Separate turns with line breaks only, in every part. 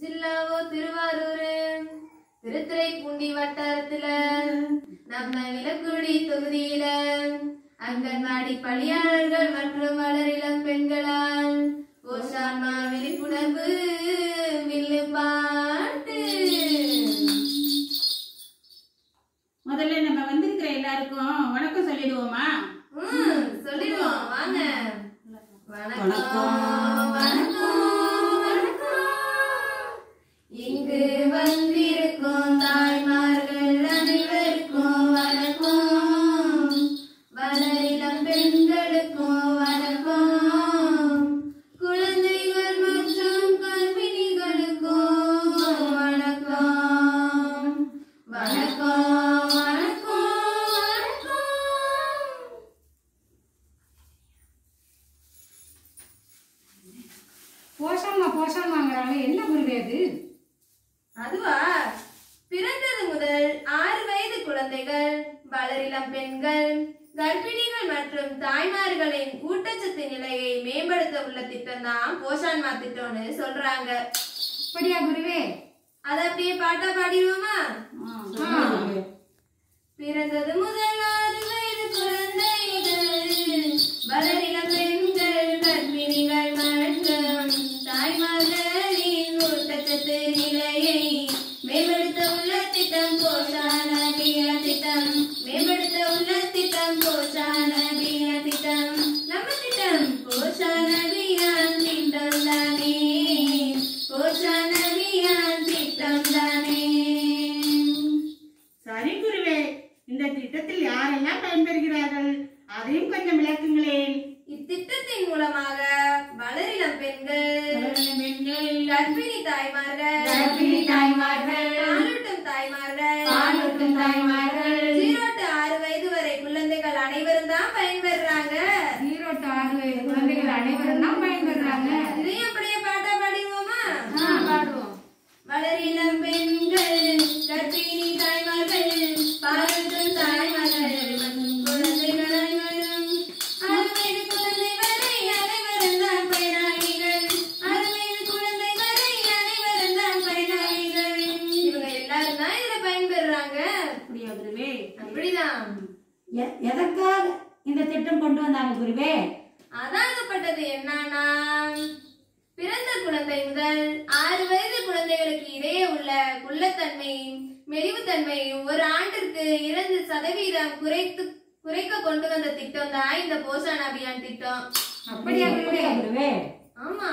ஜில்லாவோ திருவாரூர் திருத்துறைப்பூண்டி வட்டாரத்துல நம்ம விலக்குடி தொகுதியில அங்கன்வாடி பணியாளர்கள் மற்றும் வளரிளம் பெண்களால் ஓஷான்மா விழிப்புணர்வு வில்லு பாட்டு
முதல்ல நம்ம வந்திருக்கிற எல்லாருக்கும் வணக்கம் சொல்லிடுவோமா
ம், சொல்லிடுவோம் வாங்க வணக்கம்
வணக்கம்.
வணக்கம் வணக்கம் இங்கு வந்திருக்கும் தாய்மார்கள் அனைவருக்கும் வணக்கம் வளரிளம் பெண்களுக்கும் வணக்கம் குழந்தைகள் மற்றும் கர்ப்பிணிகளுக்கும் வணக்கம் வணக்கம் வணக்கம் வணக்கம்
போஷாமா போஷாமாங்கிறாங்க என்ன குருவே அது
அதுவா பிறந்தது முதல் ஆறு வயது குழந்தைகள் வளரிளம் பெண்கள் கர்ப்பிணிகள் மற்றும் தாய்மார்களின் ஊட்டச்சத்து நிலையை மேம்படுத்த உள்ள திட்டம் தான் போஷான்மா திட்டம்னு சொல்றாங்க
அப்படியா குருவே
அத அப்படியே பாட்டா பாடிடுவோமா
சொல்லுங்க.
பிறந்தது முதல் ஆறு வயது குழந்தைகள் வளரிளம் பெண்கள் கர்ப்பிணிகள் மற்றும் தாய்மார்களின் ஊட்டச்சத்து நிலையை மேம்படுத்த உள்ள திட்டம் போஷான பிய திட்டம் மேம்படுத்த உள்ள திட்டம் போஷான பிய திட்டம் நம்ம திட்டம் போஷான பியான் திட்டம் தானே போஷான பியான் திட்டம் தானே
சரி குருவே இந்த திட்டத்தில் யாரெல்லாம் பயன்பெறுகிறார்கள் அதையும் கொஞ்சம் விளக்குங்களேன்
இத்திட்டத்தின் மூலமாக வளரிளம் பெண்கள்
வளரிளம் பெண்கள்,
கர்ப்பிணி தாய்மார்கள்
கர்ப்பிணி தாய்மார்கள்,
பாலூட்டும் தாய்மார்கள்
பாலூட்டும் தாய்மார்கள்,
ஜீரோ to ஆறு வயது வரை குழந்தைகள் அனைவரும் தான் பயன்பெறாங்க
ஜீரோ டு ஆறு வயது குழந்தைகள் அனைவரும் தான் பயன்படுறாங்க
இதையும் அப்படியே பாட்டா பாடிடுவோமா
ஆ, பாடுவோம்
வளரிளம் பெண்கள் கர்ப்பிணி தாய்மார்கள் பாலூட்டும் தாய்மார்கள் மற்றும் குழந்தைகள் அனைவரும் ஆறு வயது குழந்தை வரை அனைவரும் தான் பயனாளிகள் ஆறு வயது குழந்தை வரை அனைவரும் தான் பயனாளிகள் இவங்க எல்லாரும் தான் இதுல பயன்பெறாங்க
அப்படியா குருவே
அப்படிதான்
எ- எதற்காக இந்த திட்டம் கொண்டு வந்தாங்க குருவே
அதாகப்பட்டது என்னன்னா பிறந்த குழந்தை முதல் ஆறு வயது குழந்தைகளுக்கு இடையே உள்ள குள்ளத்தன்மையும் மெலிவுத்தன்மையும் ஒரு ஆண்டிற்கு இரண்டு சதவீதம் குறைத்து குறைக்க கொண்டு வந்த திட்டம் தான் இந்த போஷான் அபியான் திட்டம்
அப்படியா குருவே
அப்படியா குருவே
ஆமா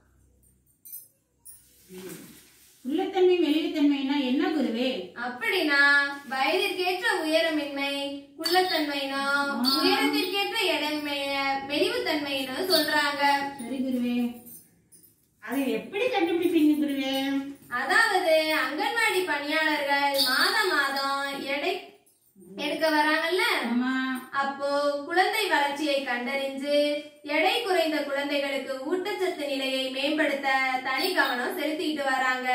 உள்ளத்தன்மை மெலிவுத்தன்மைனா என்ன குருவே
அப்படின்னா வயதிற்கேற்ற உயரமின்மை குள்ளத்தன்மைனோ உயரத்திற்கேற்ற எடைமை மெலிவுத்தன்மைன்னு சொல்றாங்க
சரி குருவே அதை எப்படி கண்டுபிடிப்பீங்க குருவே
அதாவது அங்கன்வாடி பணியாளர்கள் மாதம் மாதம் எடை எடுக்க வராங்கல்ல
ஆமா
அப்போ குழந்தை வளர்ச்சியை கண்டறிஞ்சு எடை குறைந்த குழந்தைகளுக்கு ஊட்டச்சத்து நிலையை மேம்படுத்த தனி கவனம் செலுத்திட்டு வராங்க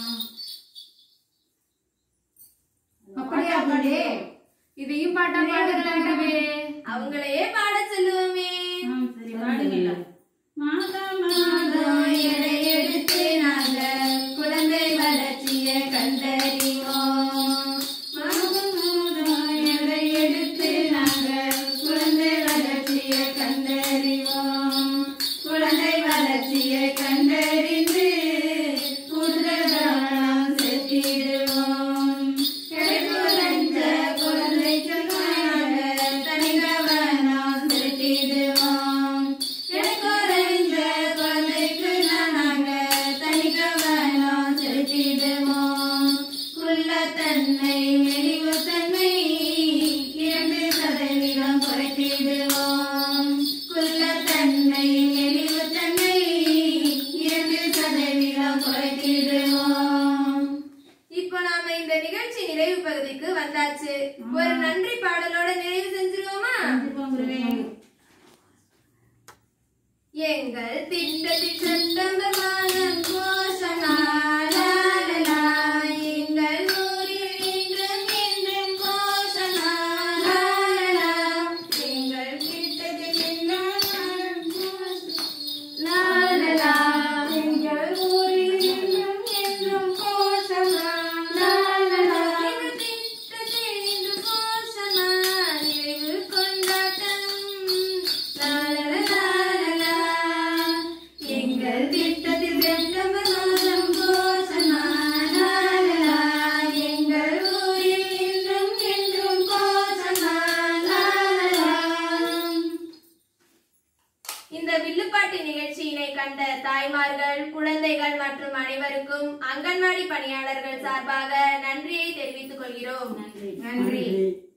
அப்படியா குருவே இதையும் பாட்டா பாடுங்களாமே
அவங்களையே பாட சொல்லுவோமே
ஆ, சரி பாடுங்க மாதம்
மாதம் எடை எடுத்து நாங்க குழந்தை வளர்ச்சியை கண்டறிவோம் மாதம் மாதம் எடை எடுத்து நாங்க குழந்தை வளர்ச்சியை கண்டறிவோம் குழந்தை வளர்ச்சியை கண்டறிந்து கூடுதல் கவனம் செலுத்திடுவோம் எடை குறைந்த குழந்தைக்கு நாங்க தனி கவனம் செலுத்திடுவோம் எடை குறைந்த குழந்தைக்கு நாங்க தனி கவனம் பயன்பெறும் அனைவருக்கும் அங்கன்வாடி பணியாளர்கள் சார்பாக நன்றியை தெரிவித்துக் கொள்கிறோம்
நன்றி
நன்றி
நன்றி